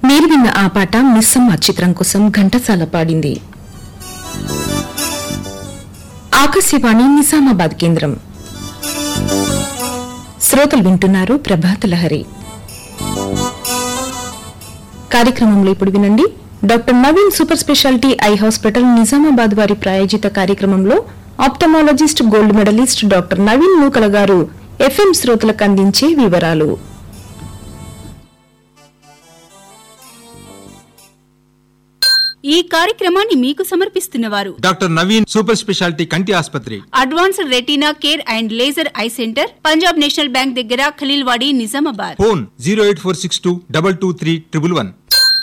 మీరు విన్న ఆ పాట మిస్సమ్మ చిత్రం కోసం ఘంటసాల పాడింది ఆకాశవాణి నిజామాబాద్ కేంద్రం శ్రోతలు వింటున్నారు ప్రభాత లహరి కార్యక్రమంలో ఇప్పుడు వినండి doctor Naveen super speciality eye hospital Nizamabad వారి ప్రాయోజిత కార్యక్రమంలో ophthalmologist gold medalist doctor Naveen Nukala గారు ఎఫ్ఎం శ్రోతలకు అందించే వివరాలు ఈ కార్యక్రమాన్ని మీకు సమర్పిస్తున్నవారు డాక్టర్ నవీన్ సూపర్ స్పెషాలిటీ కంటి ఆసుపత్రి advanced retina care and laser eye centre Punjab National Bank దగ్గర Khaleelwadi Nizamabad phone zero eight four six two double two three triple one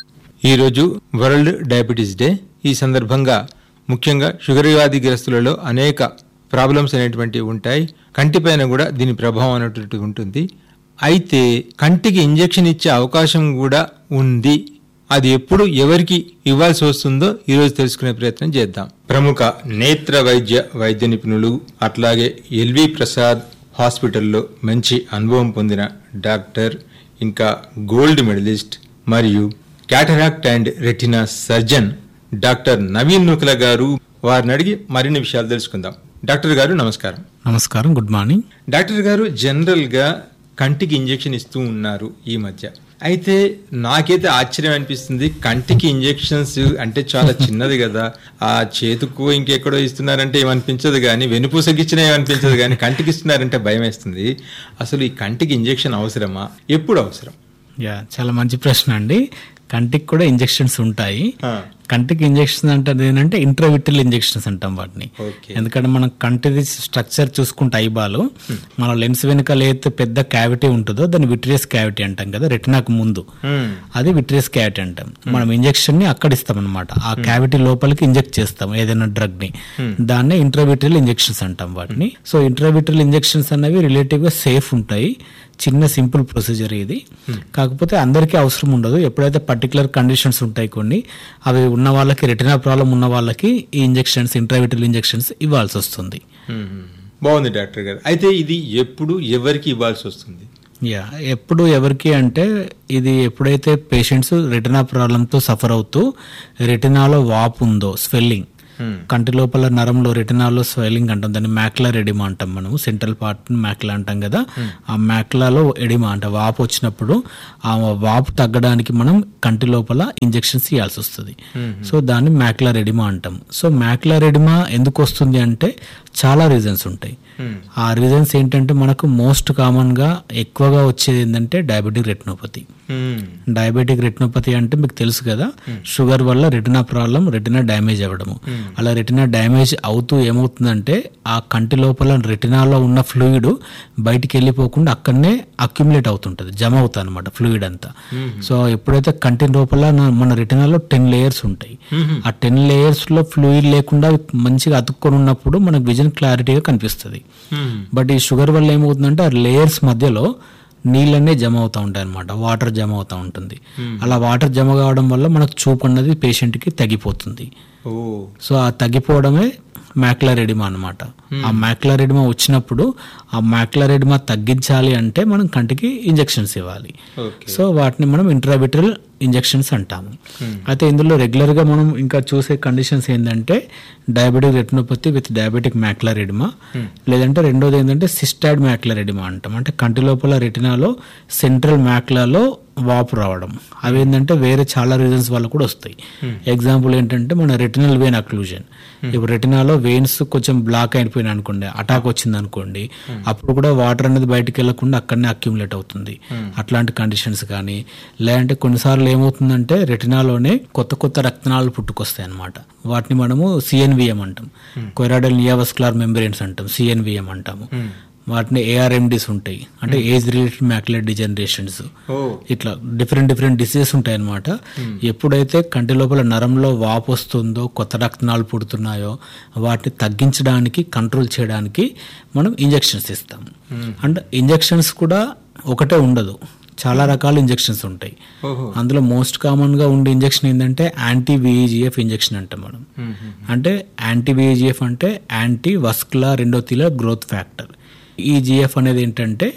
ఈరోజు వరల్డ్ డయాబెటీస్ డే ఈ సందర్భంగా ముఖ్యంగా షుగర్ వ్యాధిగ్రస్తులలో అనేక ప్రాబ్లమ్స్ అనేటువంటివి ఉంటాయి కంటిపైన కూడా దీని ప్రభావం అనేటువంటి ఉంటుంది అయితే కంటికి ఇంజెక్షన్ ఇచ్చే అవకాశం కూడా ఉంది అది ఎప్పుడు ఎవరికి ఇవ్వాల్సి వస్తుందో ఈరోజు తెలుసుకునే ప్రయత్నం చేద్దాం ప్రముఖ నేత్ర వైద్య వైద్య నిపుణులు అట్లాగే ఎల్వి ప్రసాద్ హాస్పిటల్లో మంచి అనుభవం పొందిన డాక్టర్ ఇంకా గోల్డ్ మెడలిస్ట్ మరియు cataract and retina surgeon doctor Naveen Nukala గారు వారిని అడిగి మరిన్ని విషయాలు తెలుసుకుందాం డాక్టర్ గారు నమస్కారం నమస్కారం గుడ్ మార్నింగ్ డాక్టర్ గారు జనరల్ గా కంటికి ఇంజెక్షన్ ఇస్తూ ఉన్నారు ఈ మధ్య అయితే నాకైతే ఆశ్చర్యం అనిపిస్తుంది కంటికి ఇంజెక్షన్స్ అంటే చాలా చిన్నది కదా ఆ చేతుకు ఇంకెక్కడో ఇస్తున్నారంటే ఏమనిపించదు కానీ వెనుపూసకి ఇచ్చినా ఏమనిపించదు కానీ కంటికి ఇస్తున్నారంటే భయం వేస్తుంది అసలు ఈ కంటికి ఇంజెక్షన్ అవసరమా ఎప్పుడు అవసరం యా చాలా మంచి ప్రశ్న అండి కంటికి కూడా ఇంజెక్షన్స్ ఉంటాయి ఆ. కంటికి ఇంజెక్షన్ అంటే ఏంటంటే ఇంట్రావిటల్ ఇంజెక్షన్స్ అంటాం వాటిని Okay. ఎందుకంటే మనం కంటిది స్ట్రక్చర్ చూసుకుంటే ఐబాలు మన లెన్స్ వెనకాల అయితే పెద్ద క్యావిటీ ఉంటుందో దాన్ని విట్రియస్ క్యావిటీ అంటాం కదా రెటినాకు ముందు Hmm. అది విట్రియస్ క్యావిటీ అంటాం మనం ఇంజెక్షన్ ని అక్కడ ఇస్తాం అనమాట ఆ క్యావిటీ లోపలికి ఇంజెక్ట్ చేస్తాం ఏదైనా డ్రగ్ ని దాన్నే ఇంట్రావిటల్ ఇంజెక్షన్స్ అంటాం వాటిని సో ఇంట్రావిటల్ ఇంజెక్షన్స్ అనేవి రిలేటివ్ గా సేఫ్ ఉంటాయి చిన్న సింపుల్ ప్రొసీజర్ ఇది కాకపోతే అందరికీ అవసరం ఉండదు ఎప్పుడైతే పర్టికులర్ కండిషన్స్ ఉంటాయి కొన్ని అవి ఉన్న వాళ్ళకి రెటినా ప్రాబ్లం ఉన్న వాళ్ళకి ఈ ఇంజెక్షన్స్ ఇంట్రావిటల్ ఇంజెక్షన్స్ ఇవ్వాల్సి వస్తుంది మ్మ్. బాగుంది డాక్టర్ గారు అయితే ఇది ఎప్పుడు ఎవరికి ఇవ్వాల్సి వస్తుంది యా ఎప్పుడు ఎవరికి అంటే ఇది ఎప్పుడైతే పేషెంట్స్ రెటినా ప్రాబ్లంతో సఫర్ అవుతూ రెటినాలో వాపు ఉందో స్వెల్లింగ్ కంటి లోపల నరంలో రెటినాలో స్వెల్లింగ్ అంటాం దాన్ని మ్యాక్లా ఎడిమా అంటాం మనము సెంట్రల్ పార్ట్ మ్యాక్లా అంటాం కదా ఆ మ్యాక్లాలో ఎడిమా అంటే వాపు వచ్చినప్పుడు ఆ వాపు తగ్గడానికి మనం కంటి లోపల ఇంజెక్షన్స్ ఇవ్వాల్సి వస్తుంది సో దాన్ని మ్యాక్లా రెడిమా అంటాం సో మ్యాక్లా రెడిమా ఎందుకు వస్తుంది అంటే చాలా రీజన్స్ ఉంటాయి ఆ రీజన్స్ ఏంటంటే మనకు మోస్ట్ కామన్ గా ఎక్కువగా వచ్చేది ఏంటంటే డయాబెటిక్ రెటినోపతి మ్మ్. డయాబెటిక్ రెటినోపతి అంటే మీకు తెలుసు కదా షుగర్ వల్ల రెటినా ప్రాబ్లం రెటినా డ్యామేజ్ అవ్వడము అలా రెటినా డ్యామేజ్ అవుతూ ఏమవుతుందంటే ఆ కంటి లోపల రెటినాలో ఉన్న ఫ్లూయిడ్ బయటికి వెళ్ళిపోకుండా అక్కడనే అక్యుములేట్ అవుతుంటది జమ అవుతుంది అనమాట ఫ్లూయిడ్ అంతా సో ఎప్పుడైతే కంటి లోపల నా- మన రెటినాలో టెన్ లేయర్స్ ఉంటాయి ఆ టెన్ లేయర్స్ లో ఫ్లూయిడ్ లేకుండా అవి మంచిగా అతుక్కొని ఉన్నప్పుడు మనకు విజన్ క్లారిటీగా కనిపిస్తుంది మ్మ్. బట్ ఈ షుగర్ వల్ల ఏమవుతుందంటే ఆ లేయర్స్ మధ్యలో నీళ్ళన్నీ జమ అవుతూ ఉంటాయి అనమాట వాటర్ జమ అవుతూ ఉంటుంది అలా వాటర్ జమ కావడం వల్ల మనకు చూపు అన్నది పేషెంట్కి తగ్గిపోతుంది ఓ సో ఆ తగ్గిపోవడమే మ్యాక్లరెడిమా అనమాట ఆ మ్యాక్లరెడిమా వచ్చినప్పుడు ఆ మ్యాక్లరెడిమా తగ్గించాలి అంటే మనం కంటికి ఇంజెక్షన్స్ ఇవ్వాలి ఓకే సో వాటిని మనం ఇంట్రావిటరల్ ఇంజెక్షన్స్ అంటాము అయితే ఇందులో రెగ్యులర్ గా మనం ఇంకా చూసే కండిషన్స్ ఏంటంటే diabetic retinopathy with diabetic macular oedema లేదంటే రెండోది ఏంటంటే సిస్టాడ్ మ్యాక్యులర్ ఎడిమా అంటాం అంటే కంటి లోపల రెటినాలో సెంట్రల్ మ్యాక్లాలో వాపు రావడం అవి ఏంటంటే వేరే చాలా రీజన్స్ వల్ల కూడా వస్తాయి ఎగ్జాంపుల్ ఏంటంటే మన రెటినల్ వెయిన్ అక్లూజన్ ఇప్పుడు రెటినాలో వెయిన్స్ కొంచెం బ్లాక్ అయిపోయినా అనుకోండి అటాక్ వచ్చింది అనుకోండి అప్పుడు కూడా వాటర్ అనేది బయటకు వెళ్లకుండా అక్కడనే అక్యుములేట్ అవుతుంది అట్లాంటి కండిషన్స్ కానీ లేదంటే కొన్నిసార్లు ఏమవుతుందంటే రెటినాలోనే కొత్త కొత్త రక్తనాళాలు పుట్టుకొస్తాయి అన్నమాట వాటిని మనము సిఎన్విఎం అంటాం కొరాడల్ నియావస్కులార్ మెంబ్రెయిన్స్ అంటాం సిఎన్విఎం అంటాము వాటిని ఏఆర్ఎండిస్ ఉంటాయి అంటే ఏజ్ రిలేటెడ్ మ్యాక్యులర్ డిజనరేషన్స్ ఓ ఇట్లా డిఫరెంట్ డిఫరెంట్ డిసీజెస్ ఉంటాయి అన్నమాట ఎప్పుడైతే కంటి లోపల నరంలో వాపు వస్తుందో కొత్త రక్తనాలు పుడుతున్నాయో వాటిని తగ్గించడానికి కంట్రోల్ చేయడానికి మనం ఇంజెక్షన్స్ ఇస్తాం అంటే ఇంజెక్షన్స్ కూడా ఒకటే ఉండదు చాలా రకాల ఇంజెక్షన్స్ ఉంటాయి ఓహో అందులో మోస్ట్ కామన్ గా ఉండే ఇంజెక్షన్ ఏంటంటే యాంటీ విఈజిఎఫ్ ఇంజెక్షన్ అంటాం మనం అంటే యాంటీ విఈజిఎఫ్ అంటే anti vascular endothelial growth factor ఈ జిఎఫ్ అనేది ఏంటంటే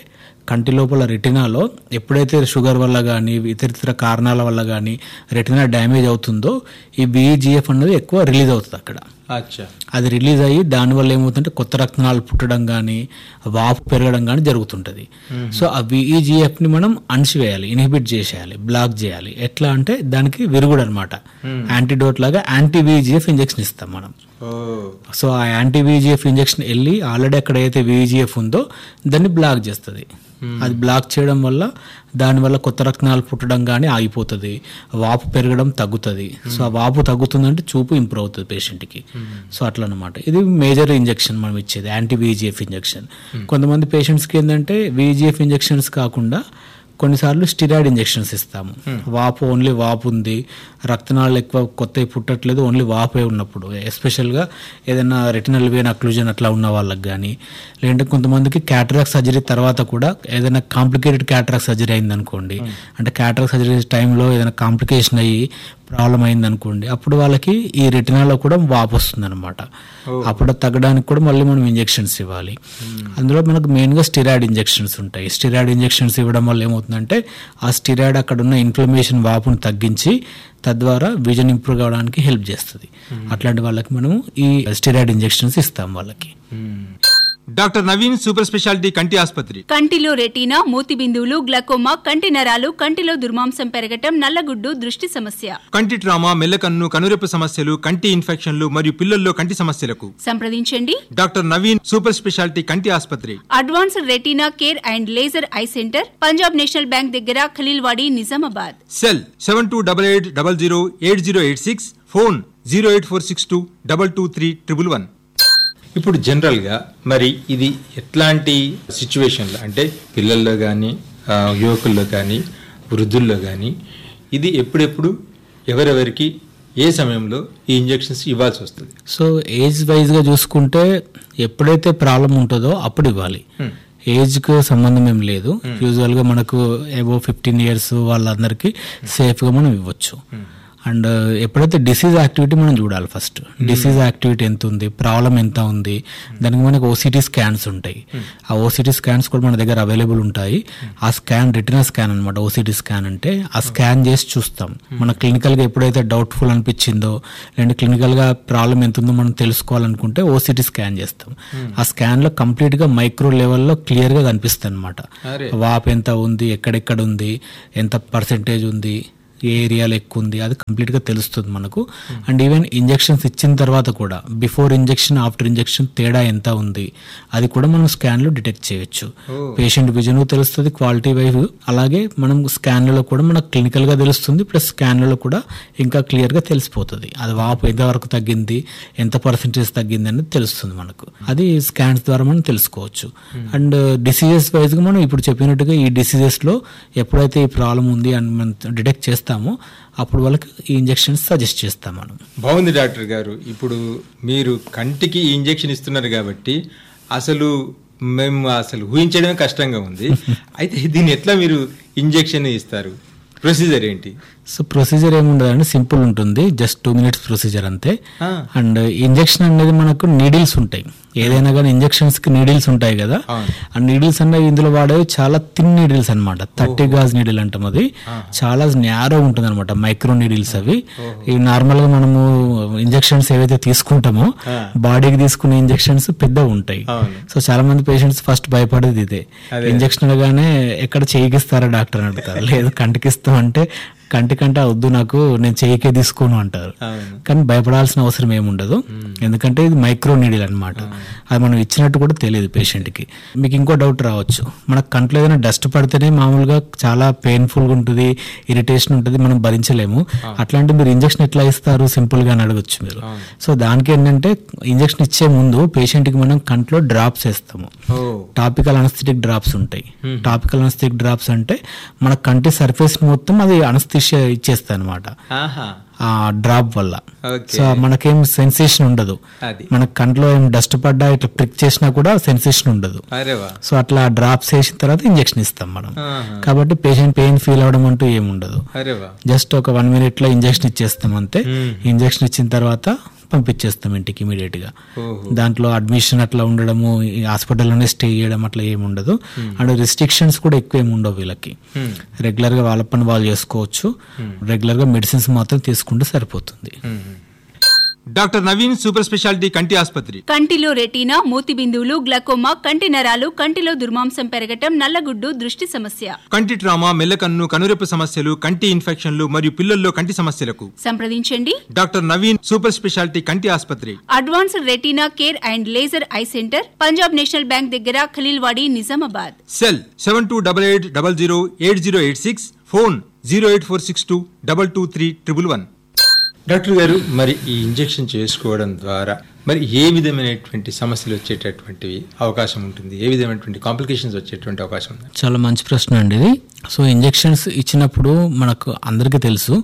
కంటి లోపల రెటినాలో ఎప్పుడైతే షుగర్ వల్ల కానీ ఇతరితర కారణాల వల్ల కానీ రెటినా డ్యామేజ్ అవుతుందో ఈ బీఈజీఎఫ్ అనేది ఎక్కువ రిలీజ్ అవుతుంది అక్కడ అచ్చా అది రిలీజ్ అయ్యి దానివల్ల ఏమవుతుందంటే కొత్త రక్తనాళాలు పుట్టడం కానీ వాపు పెరగడం కానీ జరుగుతుంటది సో ఆ VEGF ని మనం అణిచివేయాలి ఇన్హిబిట్ చేసేయాలి బ్లాక్ చేయాలి ఎట్లా అంటే దానికి విరుగుడు అనమాట యాంటీడోట్ లాగా యాంటీ విజిఎఫ్ ఇంజెక్షన్ ఇస్తాం మనం ఓ సో ఆ యాంటీ విజిఎఫ్ ఇంజెక్షన్ వెళ్ళి ఆల్రెడీ అక్కడ అయితే విజిఎఫ్ ఉందో దాన్ని బ్లాక్ చేస్తుంది అది బ్లాక్ చేయడం వల్ల దానివల్ల కొత్త రక్తనాలు పుట్టడం కానీ ఆగిపోతుంది వాపు పెరగడం తగ్గుతుంది సో ఆ వాపు తగ్గుతుందంటే చూపు ఇంప్రూవ్ అవుతుంది పేషెంట్కి సో అట్లా అనమాట ఇది మేజర్ ఇంజెక్షన్ మనం ఇచ్చేది యాంటీ విజిఎఫ్ ఇంజెక్షన్ కొంతమంది పేషెంట్స్కి ఏంటంటే విజిఎఫ్ ఇంజెక్షన్స్ కాకుండా కొన్నిసార్లు స్టిరాయిడ్ ఇంజెక్షన్స్ ఇస్తాము వాపు ఓన్లీ వాపు ఉంది రక్తనాళాలు ఎక్కువ కొత్తవి పుట్టట్లేదు ఓన్లీ వాపే ఉన్నప్పుడు ఎస్పెషల్గా ఏదైనా రెటినల్ వేన్ అక్లూజన్ అట్లా ఉన్న వాళ్ళకి కానీ లేదంటే కొంతమందికి క్యాటరాక్ సర్జరీ తర్వాత కూడా ఏదైనా కాంప్లికేటెడ్ క్యాటరాక్ సర్జరీ అయింది అనుకోండి అంటే క్యాటరాక్ సర్జరీ టైంలో ఏదైనా కాంప్లికేషన్ అయ్యి ప్రాబ్లం అయింది అనుకోండి అప్పుడు వాళ్ళకి ఈ రెటినాలో కూడా వాపు వస్తుంది అనమాట అప్పుడు తగ్గడానికి కూడా మళ్ళీ మనం ఇంజెక్షన్స్ ఇవ్వాలి అందులో మనకు మెయిన్గా స్టిరాయిడ్ ఇంజెక్షన్స్ ఉంటాయి స్టిరాయిడ్ ఇంజెక్షన్స్ ఇవ్వడం వల్ల ఏమవుతుందంటే ఆ స్టిరాయిడ్ అక్కడ ఉన్న ఇన్ఫ్లమేషన్ వాపును తగ్గించి తద్వారా విజన్ ఇంప్రూవ్ కావడానికి హెల్ప్ చేస్తుంది అట్లాంటి వాళ్ళకి మనము ఈ స్టిరాయిడ్ ఇంజెక్షన్స్ ఇస్తాం వాళ్ళకి డాక్టర్ నవీన్ సూపర్ స్పెషాలిటీ కంటి ఆసుపత్రి కంటిలో రెటీనా మూతి బిందువులు గ్లకోమా కంటి నరాలు కంటిలో దుర్మాంసం పెరగటం నల్లగుడ్డు దృష్టి సమస్య కంటి ట్రామా మెల్లకన్ను కనురెప్ప సమస్యలు కంటి ఇన్ఫెక్షన్లు మరియు పిల్లల్లో కంటి సమస్యలకు సంప్రదించండి డాక్టర్ నవీన్ సూపర్ స్పెషాలిటీ కంటి ఆసుపత్రి advanced retina care and laser eye centre Punjab National Bank దగ్గర Khaleelwadi Nizamabad cell seven two double eight double zero eight zero eight six phone zero eight four six two double two three triple one ఇప్పుడు జనరల్గా మరి ఇది ఎట్లాంటి సిచ్యువేషన్లో అంటే పిల్లల్లో కానీ యువకుల్లో కానీ వృద్ధుల్లో కానీ ఇది ఎప్పుడెప్పుడు ఎవరెవరికి ఏ సమయంలో ఈ ఇంజెక్షన్స్ ఇవ్వాల్సి వస్తుంది సో ఏజ్ వైజ్గా చూసుకుంటే ఎప్పుడైతే ప్రాబ్లం ఉంటుందో అప్పుడు ఇవ్వాలి ఏజ్కి సంబంధం ఏం లేదు యూజువల్గా మనకు ఏవో ఫిఫ్టీన్ ఇయర్స్ వాళ్ళందరికీ సేఫ్గా మనం ఇవ్వచ్చు అండ్ ఎప్పుడైతే డిసీజ్ యాక్టివిటీ మనం చూడాలి ఫస్ట్ డిసీజ్ యాక్టివిటీ ఎంత ఉంది ప్రాబ్లం ఎంత ఉంది దానికి మనకు ఓసిటీ స్కాన్స్ ఉంటాయి ఆ ఓసిటీ స్కాన్స్ కూడా మన దగ్గర అవైలబుల్ ఉంటాయి ఆ స్కాన్ రిటర్న్ స్కాన్ అనమాట ఓసిటీ స్కాన్ అంటే ఆ స్కాన్ చేసి చూస్తాం మన క్లినికల్గా ఎప్పుడైతే డౌట్ఫుల్ అనిపించిందో లేదంటే క్లినికల్గా ప్రాబ్లం ఎంత ఉందో మనం తెలుసుకోవాలనుకుంటే ఓసిటీ స్కాన్ చేస్తాం ఆ స్కాన్లో కంప్లీట్గా మైక్రో లెవెల్లో క్లియర్గా కనిపిస్తుంది అనమాట అరే. వాప్ ఎంత ఉంది ఎక్కడెక్కడ ఉంది ఎంత పర్సెంటేజ్ ఉంది ఏ ఏరియాలో ఎక్కువ ఉంది అది కంప్లీట్ గా తెలుస్తుంది మనకు అండ్ ఈవెన్ ఇంజెక్షన్స్ ఇచ్చిన తర్వాత కూడా బిఫోర్ ఇంజెక్షన్ ఆఫ్టర్ ఇంజెక్షన్ తేడా ఎంత ఉంది అది కూడా మనం స్కాన్ లో డిటెక్ట్ చేయొచ్చు పేషెంట్ విజన్ తెలుస్తుంది క్వాలిటీ వైజ్ అలాగే మనం స్కాన్లలో కూడా మనకు క్లినికల్ గా తెలుస్తుంది ప్లస్ స్కాన్లలో కూడా ఇంకా క్లియర్ గా తెలిసిపోతుంది అది వాపు ఎంతవరకు తగ్గింది ఎంత పర్సెంటేజ్ తగ్గింది అనేది తెలుస్తుంది మనకు అది స్కాన్స్ ద్వారా మనం తెలుసుకోవచ్చు అండ్ డిసీజెస్ వైజ్ గా మనం ఇప్పుడు చెప్పినట్టుగా ఈ డిసీజెస్ లో ఎప్పుడైతే ఈ ప్రాబ్లం ఉంది అని మనం డిటెక్ట్ చేస్తామో అప్పుడు వాళ్ళకి ఈ ఇంజెక్షన్స్ సజెస్ట్ చేస్తాం మనం బాగుంది డాక్టర్ గారు ఇప్పుడు మీరు కంటికి ఈ ఇంజెక్షన్ ఇస్తున్నారు కాబట్టి అసలు మేము అసలు ఊహించడమే కష్టంగా ఉంది అయితే దీన్ని ఎట్లా మీరు ఇంజెక్షన్ ఇస్తారు ప్రొసీజర్ ఏంటి సో ప్రొసీజర్ ఏముండదండి సింపుల్ ఉంటుంది జస్ట్ టూ మినిట్స్ ప్రొసీజర్ అంతే ఆ. అండ్ ఇంజెక్షన్ అనేది మనకు నీడిల్స్ ఉంటాయి ఏదైనా కానీ ఇంజెక్షన్స్ కి నీడిల్స్ ఉంటాయి కదా అవును. ఆ నీడిల్స్ అనేవి ఇందులో వాడేవి చాలా థిన్ నీడిల్స్ అన్నమాట థర్టీ గాజ్ నీడిల్ అంటాం అది చాలా నేరో ఉంటుంది అనమాట మైక్రో నీడిల్స్ అవి ఇవి నార్మల్ గా మనము ఇంజెక్షన్స్ ఏవైతే తీసుకుంటామో బాడీకి తీసుకునే ఇంజెక్షన్స్ పెద్దగా ఉంటాయి అవును. సో చాలా మంది పేషెంట్స్ ఫస్ట్ భయపడేది ఇదే ఇంజెక్షన్ అనగానే ఎక్కడ చేయికిస్తారా డాక్టర్ అని అడుగుతారు లేదు కంటికిస్తాం అంటే కంటికంటే వద్దు నాకు నేను చేయికే తీసుకోను అంటారు అవును. కానీ భయపడాల్సిన అవసరం ఏముండదు ఎందుకంటే ఇది మైక్రో నీడిల్ అనమాట అది మనం ఇచ్చినట్టు కూడా తెలియదు పేషెంట్ కి మీకు ఇంకో డౌట్ రావచ్చు మన కంట్లో ఏదైనా డస్ట్ పడితేనే మామూలుగా చాలా పెయిన్ఫుల్ గా ఉంటుంది ఇరిటేషన్ ఉంటుంది మనం భరించలేము అట్లాంటి మీరు ఇంజెక్షన్ ఎట్లా ఇస్తారు సింపుల్ గా అని అడగచ్చు మీరు సో దానికి ఏంటంటే ఇంజెక్షన్ ఇచ్చే ముందు పేషెంట్ కి మనం కంట్లో డ్రాప్స్ వేస్తాము ఓ టాపికల్ అనస్థెటిక్ డ్రాప్స్ ఉంటాయి టాపికల్ అనస్థెటిక్ డ్రాప్స్ అంటే మన కంటి సర్ఫేస్ మొత్తం అది అనస్థిషియా ఇచ్చేస్తాయి అనమాట ఆహా ఆ డ్రాప్ వల్ల ఓకే సో మనకేం సెన్సేషన్ ఉండదు అది మన కంట్లో ఏం డస్ట్ పడ్డా ఇట్లా ప్రిక్ చేసినా కూడా సెన్సేషన్ ఉండదు అరే వా సో అట్లా డ్రాప్స్ వేసిన తర్వాత ఇంజెక్షన్ ఇస్తాం మనం ఆహా. కాబట్టి పేషెంట్ పెయిన్ ఫీల్ అవడం అంటూ ఏమి ఉండదు అరే వా జస్ట్ ఒక వన్ మినిట్ లో ఇంజెక్షన్ ఇచ్చేస్తాం అంతే Hmm. ఇంజెక్షన్ ఇచ్చిన తర్వాత పంపించేస్తాం ఇంటికి ఇమీడియట్ గా ఓహో. దాంట్లో అడ్మిషన్ అట్లా ఉండడము ఈ హాస్పిటల్లోనే స్టే చేయడం అట్లా ఏమి ఉండదు అండ్ రిస్ట్రిక్షన్స్ కూడా ఎక్కువ ఏమి ఉండవు వీళ్ళకి రెగ్యులర్ గా వాళ్ళ పని వాళ్ళు చేసుకోవచ్చు రెగ్యులర్ గా మెడిసిన్స్ మాత్రం తీసుకుంటే సరిపోతుంది డాక్టర్ నవీన్ సూపర్ స్పెషాలిటీ కంటి ఆసుపత్రి కంటిలో రెటీనా మూతి బిందువులు గ్లకోమా కంటి నరాలు కంటిలో దుర్మాంసం పెరగటం నల్లగుడ్డు దృష్టి సమస్య కంటి ట్రామా మెల్లకన్ను కనురెప్పు సమస్యలు కంటి ఇన్ఫెక్షన్లు మరియు పిల్లల్లో కంటి సమస్యలకు సంప్రదించండి డాక్టర్ నవీన్ సూపర్ స్పెషాలిటీ కంటి ఆసుపత్రి advanced retina care and laser eye centre Punjab National Bank దగ్గర Khaleelwadi Nizamabad cell seven two double eight double zero eight zero eight six phone zero eight four six two double two three triple one doctor గారు మరి ఈ injection చేసుకోవడం ద్వారా మరి ఏ విధమైనటువంటి సమస్యలు వచ్చేటటువంటివి అవకాశం ఉంటుంది ఏ విధమైనటువంటి కాంప్లికేషన్స్ వచ్చేటువంటి అవకాశం ఉంది చాలా మంచి ప్రశ్న అండి ఇది సో ఇంజెక్షన్స్ ఇచ్చినప్పుడు మనకు అందరికీ తెలుసు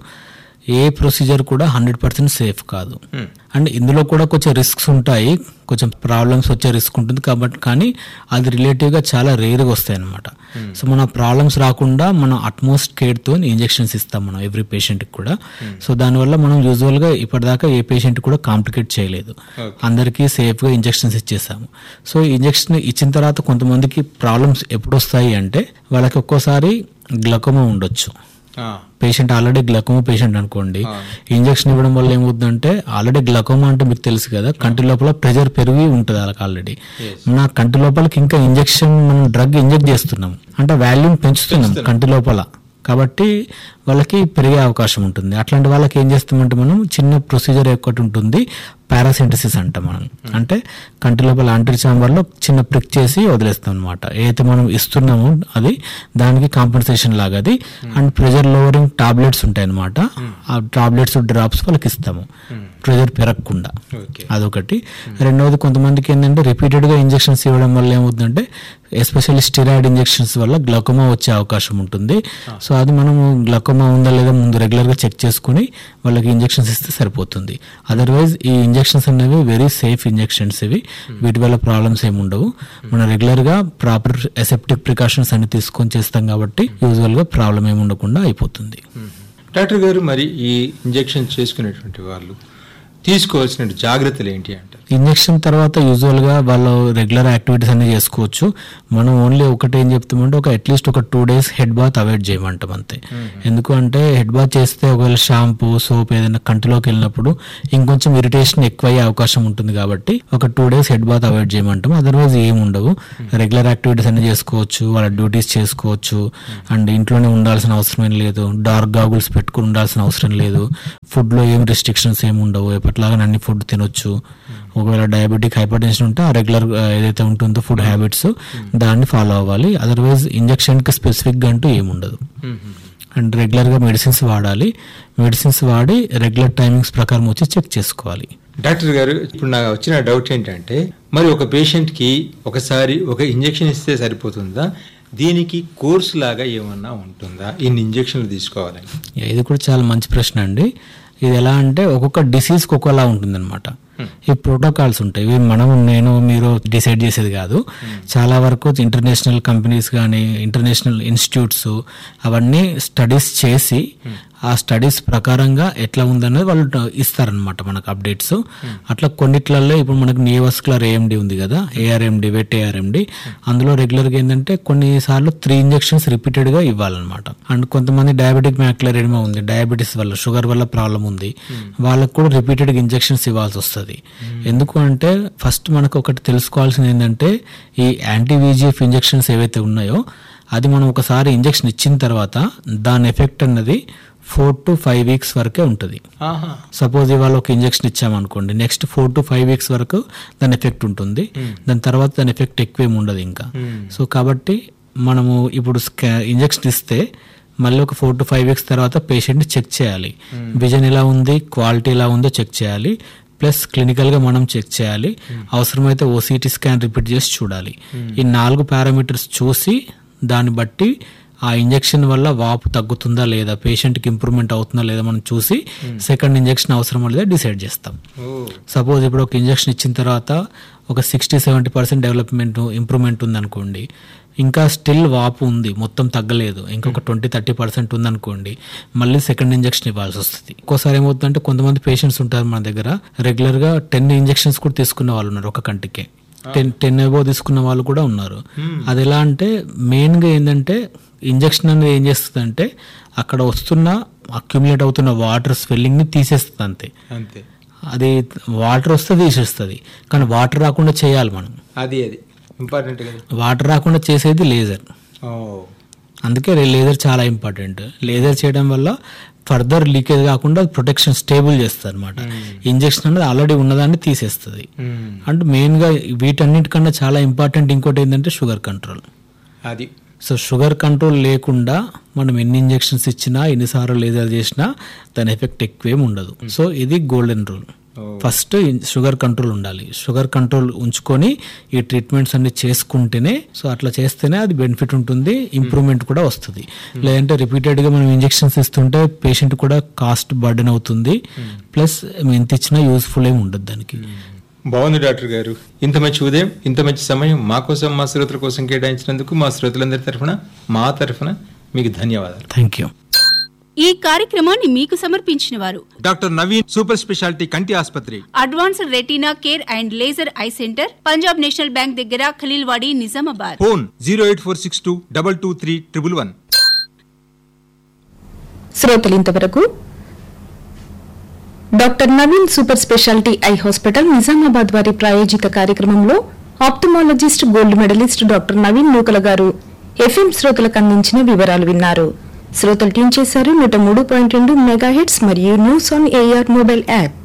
ఏ ప్రొసీజర్ కూడా హండ్రెడ్ పర్సెంట్ సేఫ్ కాదు అండ్ ఇందులో కూడా కొంచెం రిస్క్స్ ఉంటాయి కొంచెం ప్రాబ్లమ్స్ వచ్చే రిస్క్ ఉంటుంది కాబట్టి కానీ అది రిలేటివ్గా చాలా రేర్గా వస్తాయి అనమాట సో మన ప్రాబ్లమ్స్ రాకుండా మనం అట్మోస్ట్ కేర్తో ఇంజెక్షన్స్ ఇస్తాం మనం ఎవ్రీ పేషెంట్కి కూడా సో దానివల్ల మనం యూజువల్గా ఇప్పటిదాకా ఏ పేషెంట్ కూడా కాంప్లికేట్ చేయలేదు అందరికీ సేఫ్గా ఇంజెక్షన్స్ ఇచ్చేసాము సో ఇంజెక్షన్ ఇచ్చిన తర్వాత కొంతమందికి ప్రాబ్లమ్స్ ఎప్పుడు వస్తాయి అంటే వాళ్ళకి ఒక్కోసారి గ్లకోమా ఉండొచ్చు పేషెంట్ ఆల్రెడీ గ్లకోమా పేషెంట్ అనుకోండి ఇంజెక్షన్ ఇవ్వడం వల్ల ఏమవుతుందంటే ఆల్రెడీ గ్లకోమా అంటే మీకు తెలుసు కదా కంటి లోపల ప్రెషర్ పెరిగి ఉంటుంది వాళ్ళకి ఆల్రెడీ మన కంటి లోపలికి ఇంకా ఇంజెక్షన్ మనం డ్రగ్ ఇంజెక్ట్ చేస్తున్నాం అంటే వాల్యూమ్ పెంచుతున్నాం కంటి లోపల కాబట్టి వాళ్ళకి పెరిగే అవకాశం ఉంటుంది అట్లాంటి వాళ్ళకి ఏం చేస్తామంటే మనం చిన్న ప్రొసీజర్ ఒకటి ఉంటుంది పారాసింటసిస్ అంటాం మనం అంటే కంటి లోపల ఆంటరీ చాంబర్లో చిన్న ప్రిక్ చేసి వదిలేస్తాం అనమాట ఏదైతే మనం ఇస్తున్నామో అది దానికి కాంపెన్సేషన్ లాగా అది అండ్ ప్రెషర్ లోవరింగ్ టాబ్లెట్స్ ఉంటాయి అనమాట ఆ టాబ్లెట్స్ డ్రాప్స్ వాళ్ళకి ఇస్తాము ప్రెషర్ పెరగకుండా ఓకే అదొకటి రెండవది కొంతమందికి ఏంటంటే రిపీటెడ్ గా ఇంజెక్షన్స్ ఇవ్వడం వల్ల ఏమవుతుందంటే ఎస్పెషల్లీ స్టిరాయిడ్ ఇంజెక్షన్స్ వల్ల గ్లకోమా వచ్చే అవకాశం ఉంటుంది సో అది మనము గ్లకోమా ఉందా లేదా ముందు రెగ్యులర్ గా చెక్ చేసుకుని వాళ్ళకి ఇంజెక్షన్స్ ఇస్తే సరిపోతుంది అదర్వైజ్ ఈ ఇంజెక్షన్స్ అనేవి వెరీ సేఫ్ ఇంజెక్షన్స్ ఇవి వీటి వల్ల ప్రాబ్లమ్స్ ఏమి ఉండవు మనం రెగ్యులర్ గా ప్రాపర్ ఎసెప్టిక్ ప్రికాషన్స్ అన్ని తీసుకొని చేస్తాం కాబట్టి యూజువల్ గా ప్రాబ్లం ఏమి ఉండకుండా అయిపోతుంది డాక్టర్ గారు మరి ఈ ఇంజెక్షన్ చేసుకునేటువంటి వాళ్ళు తీసుకోవాల్సిన జాగ్రత్తలు ఏంటి అంటారు ఇంజెక్షన్ తర్వాత యూజువల్ గా వాళ్ళు రెగ్యులర్ యాక్టివిటీస్ అన్ని చేసుకోవచ్చు మనం ఓన్లీ ఒకటి ఏం చెప్తామంటే ఒక అట్లీస్ట్ ఒక two days head bath avoid చేయమంటాం అంతే ఎందుకు అంటే హెడ్ బాత్ చేస్తే ఒకవేళ షాంపూ సోప్ ఏదైనా కంటిలోకి వెళ్ళినప్పుడు ఇంకొంచెం ఇరిటేషన్ ఎక్కువ అయ్యే అవకాశం ఉంటుంది కాబట్టి ఒక two days head bath avoid చేయమంటాం అదర్వైజ్ ఏం ఉండవు రెగ్యులర్ యాక్టివిటీస్ అన్ని చేసుకోవచ్చు వాళ్ళ డ్యూటీస్ చేసుకోవచ్చు అండ్ ఇంట్లోనే ఉండాల్సిన అవసరం ఏం లేదు డార్క్ గాగుల్స్ పెట్టుకుని ఉండాల్సిన అవసరం లేదు ఫుడ్ లో ఏం రిస్ట్రిక్షన్స్ ఏమి ఉండవు ఎప్పటిలాగా అన్ని ఫుడ్ తినొచ్చు ఒకవేళ డయాబెటిక్ హైపర్ టెన్షన్ ఉంటే ఆ రెగ్యులర్ ఏదైతే ఉంటుందో ఫుడ్ హ్యాబిట్స్ దాన్ని ఫాలో అవ్వాలి అదర్వైజ్ ఇంజెక్షన్ కి స్పెసిఫిక్ గా అంటూ ఏముండదు అండ్ రెగ్యులర్ గా మెడిసిన్స్ వాడాలి మెడిసిన్స్ వాడి రెగ్యులర్ టైమింగ్స్ ప్రకారం వచ్చి చెక్ చేసుకోవాలి డాక్టర్ గారు ఇప్పుడు నాకు వచ్చిన డౌట్ ఏంటంటే మరి ఒక పేషెంట్ కి ఒకసారి ఒక ఇంజెక్షన్ ఇస్తే సరిపోతుందా దీనికి కోర్స్ లాగా ఏమన్నా ఉంటుందా ఇన్ని ఇంజెక్షన్లు తీసుకోవాలని ఇది కూడా చాలా మంచి ప్రశ్న అండి ఇది ఎలా అంటే ఒక్కొక్క డిసీజ్కి ఒక్కోలా ఉంటుందన్నమాట ఈ ప్రోటోకాల్స్ ఉంటాయి ఇవి మనం నేను మీరు డిసైడ్ చేసేది కాదు చాలా వరకు ఇంటర్నేషనల్ కంపెనీస్ కానీ ఇంటర్నేషనల్ ఇన్స్టిట్యూట్స్ అవన్నీ స్టడీస్ చేసి ఆ స్టడీస్ ప్రకారంగా ఎట్లా ఉందనేది వాళ్ళు ట- ఇస్తారనమాట మనకు అప్డేట్స్ అట్లా కొన్నిట్లలో ఇప్పుడు మనకు నియోవస్కులర్ ఏఎండి ఉంది కదా ఏఆర్ఎండి వెట్ ఏఆర్ఎండి అందులో రెగ్యులర్గా ఏంటంటే కొన్నిసార్లు త్రీ ఇంజెక్షన్స్ రిపీటెడ్గా ఇవ్వాలన్నమాట అండ్ కొంతమంది డయాబెటిక్ మ్యాక్యులర్ ఎడిమా ఉంది డయాబెటీస్ వల్ల షుగర్ వల్ల ప్రాబ్లం ఉంది వాళ్ళకు కూడా రిపీటెడ్గా ఇంజెక్షన్స్ ఇవ్వాల్సి వస్తుంది ఎందుకు అంటే ఫస్ట్ మనకు ఒకటి తెలుసుకోవాల్సింది ఏంటంటే ఈ యాంటీ విజిఎఫ్ ఇంజెక్షన్స్ ఏవైతే ఉన్నాయో అది మనం ఒకసారి ఇంజెక్షన్ ఇచ్చిన తర్వాత దాని ఎఫెక్ట్ అన్నది ఫోర్ టు ఫైవ్ వీక్స్ వరకే ఉంటుంది ఆహా సపోజ్ ఇవాళ ఒక ఇంజెక్షన్ ఇచ్చామనుకోండి next four to five weeks వరకు దాని ఎఫెక్ట్ ఉంటుంది దాని తర్వాత దాని ఎఫెక్ట్ ఎక్కువేం ఉండదు ఇంకా సో కాబట్టి మనము ఇప్పుడు ఇంజెక్షన్ ఇస్తే మళ్ళీ ఒక ఫోర్ టు ఫైవ్ వీక్స్ తర్వాత పేషెంట్ చెక్ చేయాలి విజన్ ఎలా ఉంది క్వాలిటీ ఎలా ఉందో చెక్ చేయాలి ప్లస్ క్లినికల్ గా మనం చెక్ చేయాలి అవసరమైతే ఓసీటీ స్కాన్ రిపీట్ చేసి చూడాలి ఈ నాలుగు పారామీటర్స్ చూసి దాన్ని బట్టి ఆ ఇంజెక్షన్ వల్ల వాపు తగ్గుతుందా లేదా పేషెంట్కి ఇంప్రూవ్మెంట్ అవుతుందా లేదా మనం చూసి సెకండ్ ఇంజెక్షన్ అవసరం లేదా డిసైడ్ చేస్తాం ఓ సపోజ్ ఇప్పుడు ఒక ఇంజెక్షన్ ఇచ్చిన తర్వాత ఒక sixty seventy percent development improvement ఉందనుకోండి ఇంకా స్టిల్ వాపు ఉంది మొత్తం తగ్గలేదు ఇంకొక ట్వంటీ థర్టీ పర్సెంట్ ఉందనుకోండి మళ్ళీ సెకండ్ ఇంజెక్షన్ ఇవ్వాల్సి వస్తుంది ఒక్కోసారి ఏమవుతుందంటే కొంతమంది పేషెంట్స్ ఉంటారు మన దగ్గర రెగ్యులర్ గా టెన్ ఇంజెక్షన్స్ కూడా తీసుకున్న వాళ్ళు ఉన్నారు ఒక కంటికే టెన్ టెన్ ఎబో తీసుకున్న వాళ్ళు కూడా ఉన్నారు అది ఎలా అంటే మెయిన్ గా ఏంటంటే ఇంజెక్షన్ అనేది ఏం చేస్తుంది అంటే అక్కడ వస్తున్న అక్యుములేట్ అవుతున్న వాటర్ స్వెల్లింగ్ ని తీసేస్తుంది అంతే అంతే అది వాటర్ వస్తే తీసేస్తుంది కానీ వాటర్ రాకుండా చేయాలి మనం అది అది ఇంపార్టెంట్ కదా వాటర్ రాకుండా చేసేది లేజర్ ఓ అందుకే లేజర్ చాలా ఇంపార్టెంట్ లేజర్ చేయడం వల్ల ఫర్దర్ లీకేజ్ కాకుండా ప్రొటెక్షన్ స్టేబుల్ చేస్తుంది అనమాట ఇంజెక్షన్ అనేది ఆల్రెడీ ఉన్నదాన్ని తీసేస్తుంది మ్మ్. అంటే మెయిన్గా వీటన్నిటికన్నా చాలా ఇంపార్టెంట్ ఇంకోటి ఏంటంటే షుగర్ కంట్రోల్ అది సో షుగర్ కంట్రోల్ లేకుండా మనం ఎన్ని ఇంజెక్షన్స్ ఇచ్చినా ఎన్నిసార్లు లేజర్ చేసినా దాని ఎఫెక్ట్ ఎక్కువేం ఉండదు సో ఇది golden rule first sugar control ఉండాలి షుగర్ కంట్రోల్ ఉంచుకొని ఈ ట్రీట్మెంట్స్ అన్ని చేసుకుంటేనే సో అట్లా చేస్తేనే అది బెనిఫిట్ ఉంటుంది ఇంప్రూవ్మెంట్ కూడా వస్తుంది లేదంటే రిపీటెడ్ గా మనం ఇంజెక్షన్స్ ఇస్తుంటే పేషెంట్ కూడా కాస్ట్ బర్డెన్ అవుతుంది ప్లస్ ఎంత ఇచ్చినా యూస్ఫుల్ ఏమి ఉండదు దానికి బాగుంది డాక్టర్ గారు ఇంత మంచి ఉదయం ఇంత మంచి సమయం మా కోసం మా శ్రోతల కోసం కేటాయించినందుకు మా శ్రోతలందరి తరఫున మా తరఫున మీకు ధన్యవాదాలు థ్యాంక్ యూ ఈ కార్యక్రమాన్ని మీకు సమర్పించిన వారు డాక్టర్ నవీన్ సూపర్ స్పెషాలిటీ కంటి ఆసుపత్రి advanced retina care and laser eye centre Punjab National Bank దగ్గర Khaleelwadi Nizamabad phone zero eight four six two double two three triple one శ్రోతలు ఇంతవరకు doctor Naveen super speciality eye hospital Nizamabad వారి ప్రాయోజిత కార్యక్రమంలో ophthalmologist gold medalist doctor Naveen Nukala గారు FM శ్రోతలకు అందించిన వివరాలు విన్నారు శ్రోతలు ట్యూన్ చేశారు నూట మూడు పాయింట్ రెండు మెగాహెట్స్ మరియు news on AIR mobile app